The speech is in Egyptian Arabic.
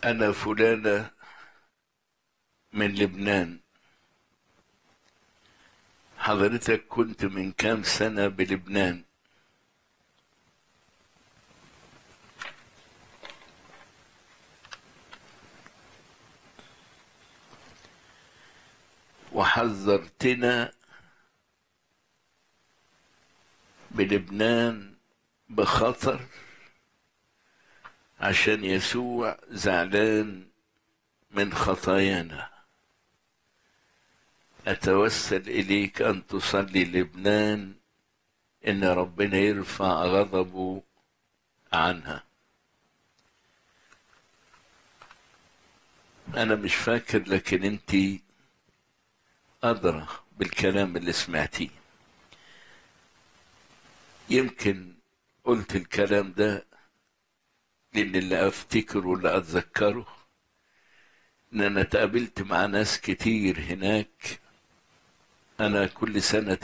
أنا فلانة من لبنان حضرتك كنت من كام سنة بلبنان وحذرتنا بلبنان بخطر عشان يسوع زعلان من خطايانا أتوسل إليك أن تصلي لبنان إن ربنا يرفع غضبه عنها أنا مش فاكر لكن أنت أدرى بالكلام اللي سمعتيه يمكن قلت الكلام ده لأن اللي أفتكره واللي أتذكره إن أنا اتقابلت مع ناس كتير هناك أنا كل سنة